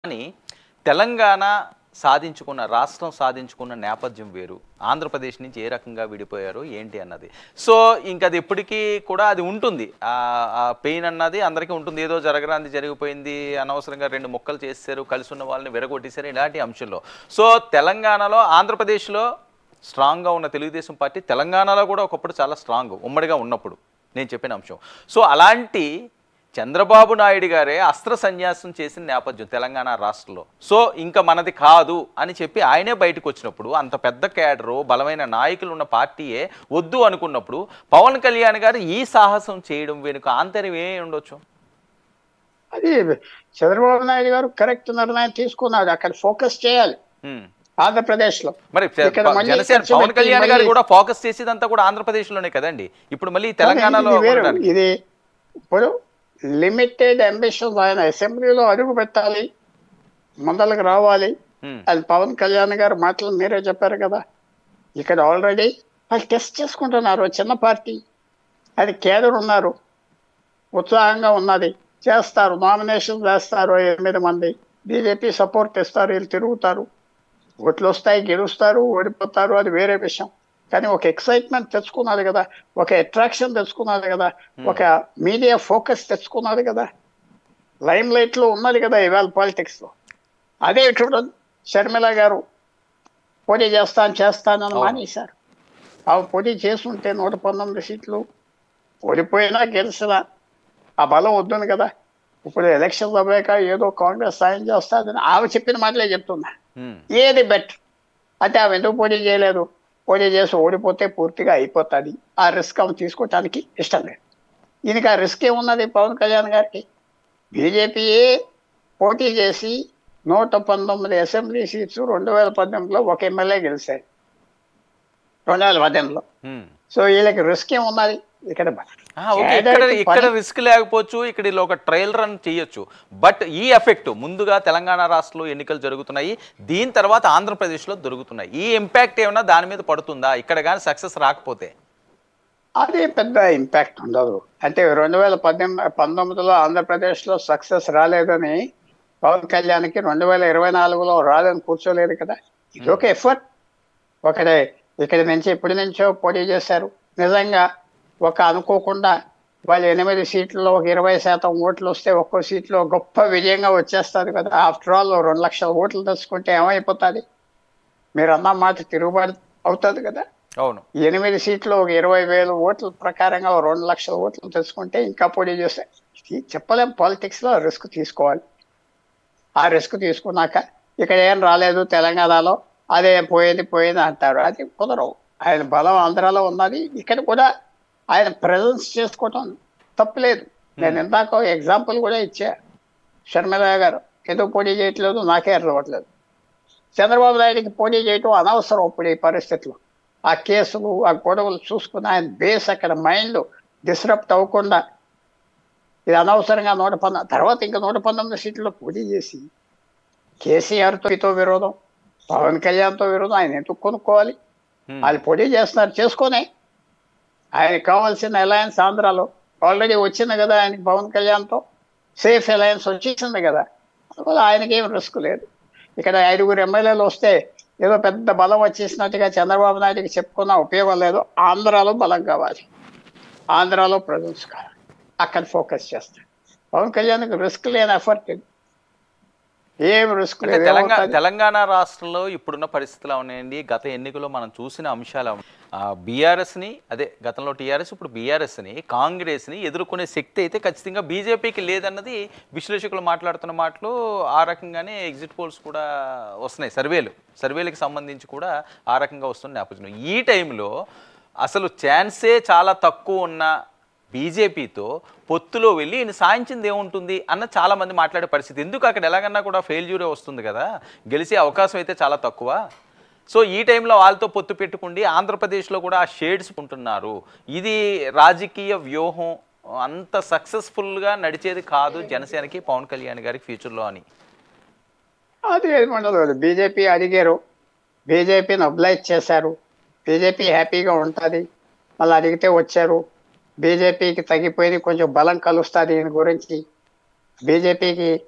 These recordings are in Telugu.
కానీ తెలంగాణ సాధించుకున్న రాష్ట్రం సాధించుకున్న నేపథ్యం వేరు ఆంధ్రప్రదేశ్ నుంచి ఏ రకంగా విడిపోయారు ఏంటి అన్నది సో ఇంకా అది ఎప్పటికీ కూడా అది ఉంటుంది ఆ పెయిన్ అన్నది అందరికీ ఉంటుంది ఏదో జరగరాంది జరిగిపోయింది అనవసరంగా రెండు ముక్కలు చేశారు కలిసి ఉన్న వాళ్ళని విరగొట్టేశారు ఇలాంటి అంశంలో సో తెలంగాణలో ఆంధ్రప్రదేశ్లో స్ట్రాంగ్గా ఉన్న తెలుగుదేశం పార్టీ తెలంగాణలో కూడా ఒకప్పుడు చాలా స్ట్రాంగ్ ఉమ్మడిగా ఉన్నప్పుడు నేను చెప్పిన అంశం సో అలాంటి చంద్రబాబు నాయుడు గారే అస్త్ర సన్యాసం చేసిన నేపథ్యం తెలంగాణ రాష్ట్రంలో సో ఇంకా మనది కాదు అని చెప్పి ఆయనే బయటకు వచ్చినప్పుడు అంత పెద్ద క్యాడరు బలమైన నాయకులు ఉన్న పార్టీయే వద్దు అనుకున్నప్పుడు పవన్ కళ్యాణ్ గారు ఈ సాహసం చేయడం వెనుక ఆంతర్యం ఏ ఉండొచ్చు అది చంద్రబాబు నాయుడు గారు కరెక్ట్ నిర్ణయం తీసుకున్నాడు అక్కడ ఫోకస్ చేయాలి హ్మ్. ఆంధ్రప్రదేశ్ లో మరి ఇక్కడ మళ్ళీ జనసేన ఖర్చు పవన్ పెట్టి కళ్యాణ్ గారు మళ్ళీ- కూడా ఫోకస్ చేసేదంతా కూడా ఆంధ్రప్రదేశ్లోనే కదండి ఇప్పుడు మళ్ళీ తెలంగాణలో ఇది వేరు. ఉండడానికి. ఇది ఇప్పుడు లిమిటెడ్ అంబిషన్స్ ఆయన అసెంబ్లీలో అడుగు పెట్టాలి ముందలకు రావాలి హ్మ్. అది పవన్ కళ్యాణ్ గారు మాటలు మీరే చెప్పారు కదా ఇక్కడ ఆల్రెడీ వాళ్ళు టెస్ట్ చేసుకుంటున్నారు చిన్న పార్టీ అది కేడర్ ఉన్నారు ఉత్సాహంగా ఉన్నది చేస్తారు నామినేషన్ వేస్తారు ఎనిమిది మంది బీజేపీ సపోర్ట్ ఇస్తారు వీళ్ళు తిరుగుతారు ఓట్లు వస్తాయి గెలుస్తారు ఓడిపోతారు అది వేరే విషయం కానీ ఒక ఎక్సైట్మెంట్ తెచ్చుకున్నది కదా ఒక అట్రాక్షన్ తెచ్చుకున్నది కదా ఒక మీడియా ఫోకస్ తెచ్చుకున్నది కదా లైమ్ లైట్ లో ఉన్నది కదా ఇవాళ పాలిటిక్స్ లో అదే చూడండి షర్మిల గారు పోటీ చేస్తాను చేస్తానని అవును. మానేశారు ఆమె పోటీ చేస్తుంటే నూట పంతొమ్మిది సీట్లు ఓడిపోయినా గెలిచినా ఆ బలం వద్దును కదా ఇప్పుడు ఎలక్షన్స్ అవ్వాక ఏదో కాంగ్రెస్ సాయం చేస్తాదని ఆమె చెప్పిన మాటలే చెప్తున్నా హ్మ్. ఏది బెటర్ అంటే ఆమె ఎందుకు పోటీ చేయలేదు పోటీ చేసి ఓడిపోతే పూర్తిగా అయిపోతుంది ఆ రిస్క్ ఆమె తీసుకోవటానికి ఇష్టం లేదు ఈయనకి ఆ రిస్క్ ఏమున్నది పవన్ కళ్యాణ్ గారికి బీజేపీయే పోటీ చేసి నూట పంతొమ్మిది అసెంబ్లీ సీట్స్ రెండు వేల పద్దెనిమిదిలో ఒక ఎమ్మెల్యే గెలిచాయి రెండు వేల పద్దెనిమిదిలో హ్మ్. సో వీళ్ళకి రిస్క్ ఏమున్నది ఇక్కడ ఆ, ఓకే ఇక్కడ ఇక్కడ రిస్క్ లేకపోవచ్చు ఇక్కడ ఇలా ఒక ట్రయల్ రన్ చేయొచ్చు బట్ ఈ ఎఫెక్ట్ ముందుగా తెలంగాణ రాష్ట్రంలో ఎన్నికలు జరుగుతున్నాయి దీని తర్వాత ఆంధ్రప్రదేశ్లో దొరుకుతున్నాయి ఈ ఇంపాక్ట్ ఏమైనా దాని మీద పడుతుందా ఇక్కడ కానీ సక్సెస్ రాకపోతే అదే పెద్ద ఇంపాక్ట్ ఉండదు అంటే రెండు వేల పద్దెనిమిది పంతొమ్మిదిలో ఆంధ్రప్రదేశ్లో సక్సెస్ రాలేదని పవన్ కళ్యాణ్కి రెండు వేల ఇరవై నాలుగులో రాదని కూర్చోలేదు కదా ఇది ఒక ఎఫర్ట్ ఒకడే ఇక్కడి నుంచి ఎప్పటి నుంచో పోటీ చేశారు నిజంగా ఒక అనుకోకుండా వాళ్ళు ఎనిమిది సీట్లలో ఒక ఇరవై శాతం ఓట్లు వస్తే ఒక్కో సీట్లో గొప్ప విజయంగా వచ్చేస్తారు కదా ఆఫ్టర్ ఆల్ రెండు లక్షల ఓట్లు తెచ్చుకుంటే ఏమైపోతుంది మీరు అన్న మాట తిరుగుబాటు అవుతుంది కదా అవును ఎనిమిది సీట్లు ఒక ఇరవై వేలు ఓట్ల ప్రకారంగా ఓ రెండు లక్షల ఓట్లు తెచ్చుకుంటే ఇంకా పోటీ చేస్తే ఇది చెప్పలేం పాలిటిక్స్ లో రిస్క్ తీసుకోవాలి ఆ రిస్క్ తీసుకున్నాక ఇక్కడ ఏం రాలేదు తెలంగాణలో అదే పోయేది పోయేది అంటారు అది కుదరవు ఆయన బలం ఆంధ్రాలో ఉన్నది ఇక్కడ కూడా ఆయన ప్రజెన్స్ చేసుకోవటం తప్పులేదు నేను ఇందాక ఎగ్జాంపుల్ కూడా ఇచ్చా షర్మిల గారు ఎందుకు పోటీ చేయట్లేదు నాకే అర్థమవట్లేదు చంద్రబాబు నాయుడికి పోటీ చేయటం అనవసరం ఇప్పుడు ఈ పరిస్థితిలో ఆ కేసులు ఆ గొడవలు చూసుకుని ఆయన బేస్ అక్కడ మైండ్ డిస్టర్బ్ అవ్వకుండా ఇది అనవసరంగా నూట పంతొమ్మిది తర్వాత ఇంకా నూట పంతొమ్మిది సీట్లలో పోటీ చేసి కేసీఆర్తో విరోధం పవన్ కళ్యాణ్తో విరోధం ఆయన ఎందుకు కొనుక్కోవాలి హ్మ్. వాళ్ళు పోటీ చేస్తున్నారు చేసుకొని ఆయనకి కావాల్సిన అలయన్స్ ఆంధ్రాలో ఆల్రెడీ వచ్చింది కదా ఆయనకి పవన్ కళ్యాణ్తో సేఫ్ అలయన్స్ వచ్చేసింది కదా అందువల్ల ఆయనకి ఏం రిస్క్ లేదు ఇక్కడ ఐదుగురు ఎమ్మెల్యేలు వస్తే ఏదో పెద్ద బలం వచ్చేసినట్టుగా చంద్రబాబు నాయుడికి చెప్పుకున్న ఉపయోగం లేదు ఆంధ్రాలో బలం కావాలి ఆంధ్రాలో ప్రజెన్స్ కావాలి అక్కడ ఫోకస్ చేస్తాడు పవన్ కళ్యాణ్కి రిస్క్ లేని ఎఫర్ట్ ఇది ఏం రిస్క్ అంటే లేదు తెలంగాణ ఏమవుతుంది? తెలంగాణ రాష్ట్రంలో ఇప్పుడున్న పరిస్థితులు ఉన్నాయండి గత ఎన్నికల్లో మనం చూసిన అంశాలు బీఆర్ఎస్ని అదే గతంలో టీఆర్ఎస్ ఇప్పుడు బీఆర్ఎస్ని కాంగ్రెస్ని ఎదుర్కొనే శక్తి అయితే ఖచ్చితంగా బీజేపీకి లేదన్నది విశ్లేషకులు మాట్లాడుతున్న మాటలు ఆ రకంగానే ఎగ్జిట్ పోల్స్ కూడా వస్తున్నాయి సర్వేలు సర్వేలకు సంబంధించి కూడా ఆ రకంగా వస్తున్న నేపథ్యంలో ఈ టైంలో అసలు ఛాన్సే చాలా తక్కువ ఉన్న బీజేపీతో పొత్తులో వెళ్ళి ఈయన సాధించింది ఏముంటుంది అన్న చాలా మంది మాట్లాడే పరిస్థితి ఎందుకు అక్కడ ఎలాగన్నా కూడా ఫెయిల్యూరే వస్తుంది కదా గెలిచే అవకాశం అయితే చాలా తక్కువ సో ఈ టైంలో వాళ్ళతో పొత్తు పెట్టుకుండి ఆంధ్రప్రదేశ్లో కూడా ఆ షేడ్స్ ఉంటున్నారు ఇది రాజకీయ వ్యూహం అంత సక్సెస్ఫుల్గా నడిచేది కాదు జనసేనకి పవన్ కళ్యాణ్ గారికి ఫ్యూచర్లో అని అది ఏమండదు బీజేపీ అడిగారు బీజేపీని అబ్లైజ్ చేశారు బీజేపీ హ్యాపీగా ఉంటుంది మళ్ళీ అడిగితే వచ్చారు బీజేపీకి తగ్గిపోయింది కొంచెం బలం కలుస్తుంది దీని గురించి బీజేపీకి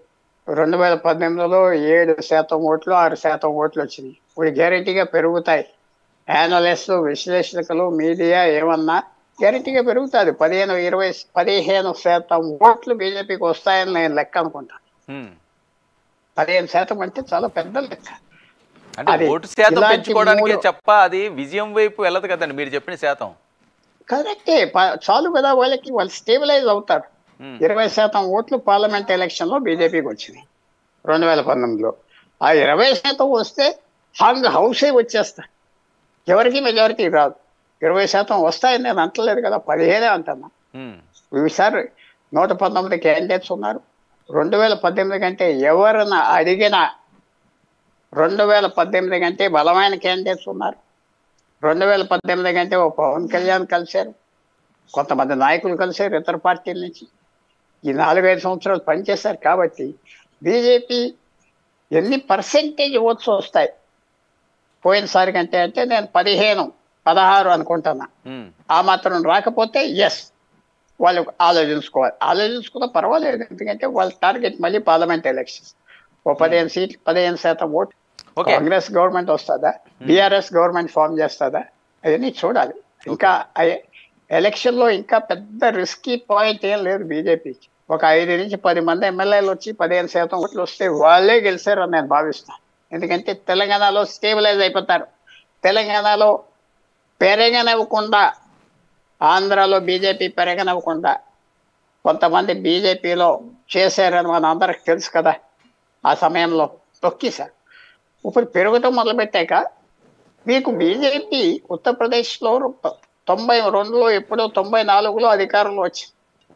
రెండు వేల పద్దెనిమిదిలో ఏడు శాతం ఓట్లు ఆరు శాతం ఓట్లు వచ్చినాయి ఇప్పుడు గ్యారెంటీగా పెరుగుతాయి యానలిస్టులు విశ్లేషకులు మీడియా ఏమన్నా గ్యారెంటీగా పెరుగుతుంది పదిహేను ఇరవై పదిహేను శాతం ఓట్లు బీజేపీకి వస్తాయని నేను లెక్క అనుకుంటాను ఉమ్. పదిహేను శాతం అంటే చాలా పెద్ద లెక్క అంటే అది ఓటు శాతం ఇలాంటి పెంచుకోవడానికే మూడు- చెప్ప అది విజయం వైపు వెళ్ళదు కదండి మీరు చెప్పిన శాతం కరెక్టే ప- చాలు కదా వాళ్ళకి వాళ్ళు స్టేబిలైజ్ అవుతారు ఉమ్. ఇరవై శాతం ఓట్లు పార్లమెంట్ ఎలక్షన్లో బీజేపీకి వచ్చినాయి రెండు వేల పంతొమ్మిదిలో ఆ ఇరవై శాతం వస్తే హంగ్ హౌసే వచ్చేస్తా ఎవరికి మెజారిటీ రాదు ఇరవై శాతం వస్తాయని నేను అంటలేదు కదా పదిహేనే అంటున్నా ఉమ్. ఈసారి నూట పంతొమ్మిది క్యాండిడేట్స్ ఉన్నారు రెండు వేల పద్దెనిమిది కంటే ఎవరిని అడిగినా రెండు వేల పద్దెనిమిది కంటే బలమైన క్యాండిడేట్స్ ఉన్నారు రెండు వేల పద్దెనిమిది కంటే ఓ పవన్ కళ్యాణ్ కలిశారు కొంతమంది నాయకులు కలిశారు ఇతర పార్టీల నుంచి ఈ నాలుగైదు సంవత్సరాలు పనిచేశారు కాబట్టి బీజేపీ ఎన్ని పర్సెంటేజ్ ఓట్స్ వస్తాయి పోయినసారి కంటే అంటే నేను పదిహేను పదహారు అనుకుంటున్నా ఉమ్. ఆ మాత్రం రాకపోతే ఎస్ వాళ్ళు ఆలోచించుకోవాలి ఆలోచించుకున్నా పర్వాలేదు ఎందుకంటే వాళ్ళ టార్గెట్ మళ్ళీ పార్లమెంట్ ఎలక్షన్స్ ఓ పదిహేను సీట్లు పదిహేను శాతం ఓటు ఓకే కాంగ్రెస్ గవర్నమెంట్ వస్తుందా బీఆర్ఎస్ గవర్నమెంట్ ఫామ్ చేస్తుందా అవన్నీ చూడాలి ఇంకా ఎలక్షన్ లో ఇంకా పెద్ద రిస్కీ పాయింట్ ఏం లేదు బీజేపీకి ఒక ఐదు నుంచి పది మంది ఎమ్మెల్యేలు వచ్చి పదిహేను శాతం ఓట్లు వస్తే వాళ్ళే గెలిచారని నేను భావిస్తాను ఎందుకంటే తెలంగాణలో స్టేబిలైజ్ అయిపోతారు తెలంగాణలో పెరగనివ్వకుండా ఆంధ్రాలో బీజేపీ పెరగనివ్వకుండా కొంతమంది బీజేపీలో చేశారని మన అందరికి తెలుసు కదా ఆ సమయంలో తొక్కేశారు ఇప్పుడు పెరగటం మొదలుపెట్టాక మీకు బీజేపీ ఉత్తరప్రదేశ్లో తొంభై రెండులో ఎప్పుడో తొంభై నాలుగులో అధికారంలో వచ్చింది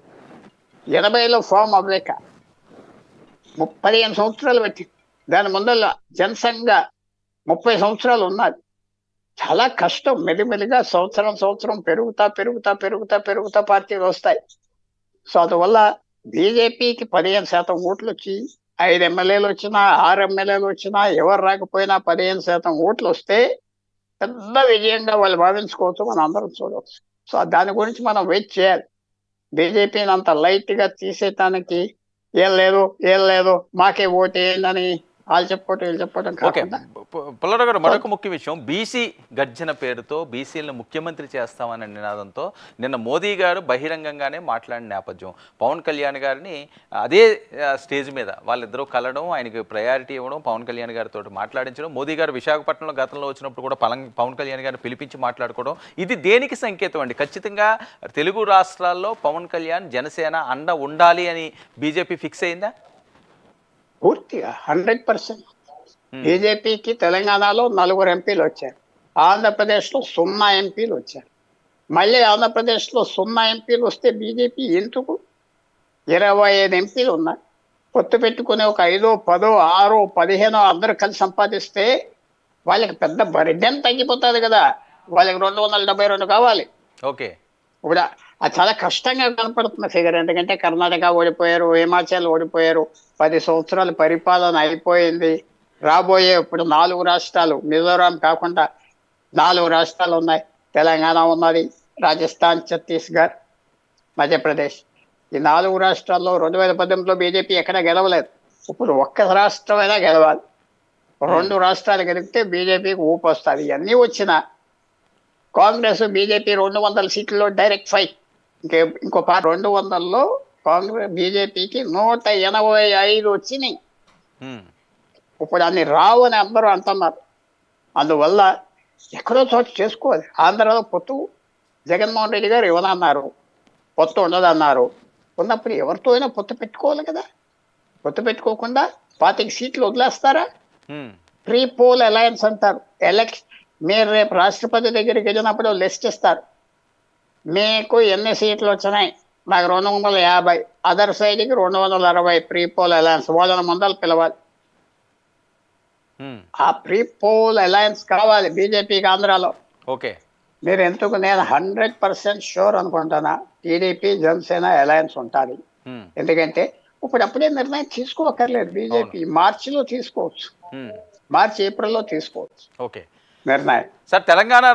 ఎనభైలో ఫామ్ అవ్వలేక ము- పదిహేను సంవత్సరాలు పెట్టింది దాని ముందర జనసంఘ ముప్పై సంవత్సరాలు ఉన్నది చాలా కష్టం మెల్లిమెల్లిగా సంవత్సరం సంవత్సరం పెరుగుతా పెరుగుతా పెరుగుతా పెరుగుతా పార్టీలు వస్తాయి సో అందువల్ల బీజేపీకి పదిహేను శాతం ఓట్లు వచ్చి ఐదు ఎమ్మెల్యేలు వచ్చినా ఆరు ఎమ్మెల్యేలు వచ్చినా ఎవరు రాకపోయినా పదిహేను శాతం ఓట్లు వస్తే పెద్ద విజయంగా వాళ్ళు భావించుకోవచ్చు మనం అందరం చూడవచ్చు సో దాని గురించి మనం వెయిట్ చేయాలి బీజేపీని అంత లైట్ గా తీసేయటానికి ఏం లేదు ఏం లేదు మాకే ఓటు ఏందని వాళ్ళు చెప్పుకోవటం వీళ్ళు చెప్పడం ఓకే కాకుండా పుల్లారావు గారు మరొక ముఖ్య విషయం బీసీ గర్జన పేరుతో బీసీలను ముఖ్యమంత్రి చేస్తామనే నినాదంతో నిన్న మోదీ గారు బహిరంగంగానే మాట్లాడిన నేపథ్యం పవన్ కళ్యాణ్ గారిని అదే ఆ, స్టేజ్ మీద వాళ్ళిద్దరూ కలవడం ఆయనకి ప్రయారిటీ ఇవ్వడం పవన్ కళ్యాణ్ గారితో మాట్లాడించడం మోదీ గారు విశాఖపట్నంలో గతంలో వచ్చినప్పుడు కూడా పవన్ పవన్ కళ్యాణ్ గారిని పిలిపించి మాట్లాడుకోవడం ఇది దేనికి సంకేతం అండి ఖచ్చితంగా తెలుగు రాష్ట్రాల్లో పవన్ కళ్యాణ్ జనసేన అండ ఉండాలి అని బీజేపీ ఫిక్స్ అయిందా పూర్తిగా హండ్రెడ్ పర్సెంట్ బీజేపీకి తెలంగాణలో నలుగురు ఎంపీలు వచ్చారు ఆంధ్రప్రదేశ్లో సున్నా ఎంపీలు వచ్చారు మళ్ళీ ఆంధ్రప్రదేశ్లో సున్నా ఎంపీలు వస్తే బీజేపీ ఎందుకు ఇరవై ఐదు ఎంపీలు ఉన్నాయి పొత్తు పెట్టుకుని ఒక ఐదో పదో ఆరో పదిహేనో అందరూ కలిసి సంపాదిస్తే వాళ్ళకి పెద్ద బరిడెన్ తగ్గిపోతుంది కదా వాళ్ళకి రెండు వందల డెబ్బై రెండు కావాలి ఓకే ఇప్పుడు అది చాలా కష్టంగా కనపడుతున్న ఫిగర్ ఎందుకంటే కర్ణాటక ఓడిపోయారు హిమాచల్ ఓడిపోయారు పది సంవత్సరాల పరిపాలన అయిపోయింది రాబోయే ఇప్పుడు నాలుగు రాష్ట్రాలు మిజోరాం కాకుండా నాలుగు రాష్ట్రాలు ఉన్నాయి తెలంగాణ ఉన్నది రాజస్థాన్ ఛత్తీస్గఢ్ మధ్యప్రదేశ్ ఈ నాలుగు రాష్ట్రాల్లో రెండు వేల పద్దెనిమిదిలో బీజేపీ ఎక్కడా గెలవలేదు ఇప్పుడు ఒక్క రాష్ట్రమైనా గెలవాలి రెండు రాష్ట్రాలు గెలిపితే బీజేపీకి ఊపు వస్తుంది ఇవన్నీ వచ్చినా కాంగ్రెస్ బీజేపీ రెండు వందల సీట్లలో డైరెక్ట్ ఫైట్ ఇంకే ఇంకో పార్టీ రెండు వందల్లో కాంగ్రెస్ బీజేపీకి నూట ఎనభై ఐదు వచ్చినాయి ఉమ్. ఇప్పుడు అన్ని రావు అని అందరూ అంటున్నారు అందువల్ల ఎక్కడో చోటు చేసుకోవాలి ఆంధ్రాలో పొత్తు జగన్మోహన్ రెడ్డి గారు ఇవ్వనన్నారు పొత్తు ఉండదన్నారు ఉన్నప్పుడు ఎవరితో అయినా పొత్తు పెట్టుకోవాలి కదా పొత్తు పెట్టుకోకుండా పాతిక సీట్లు వదిలేస్తారా ఉమ్. ప్రీ పోల్ అలయన్స్ అంటారు ఎలక్షన్ మీరు రేపు రాష్ట్రపతి దగ్గరికి వెళ్ళినప్పుడు లిస్ట్ ఇస్తారు మీకు ఎన్ని సీట్లు వచ్చినాయి నాకు రెండు వందల యాభై అదర్ సైడ్కి రెండు వందల అరవై ప్రీ పోల్ అలయన్స్ వాళ్ళని ముందలు పిలవాలి ఉమ్. ఆ ప్రీ పోల్ అలయన్స్ కావాలి బీజేపీకి ఆంధ్రాలో ఓకే మీరు ఎందుకు నేను హండ్రెడ్ పర్సెంట్ షూర్ అనుకుంటున్నా టీడీపీ జనసేన అలయన్స్ ఉంటుంది ఉమ్. ఎందుకంటే ఇప్పుడు అప్పుడే నిర్ణయం తీసుకోవక్కర్లేదు బీజేపీ మార్చిలో తీసుకోవచ్చు ఉమ్. మార్చి ఏప్రిల్లో తీసుకోవచ్చు ఓకే నిర్ణయం సార్ తెలంగాణ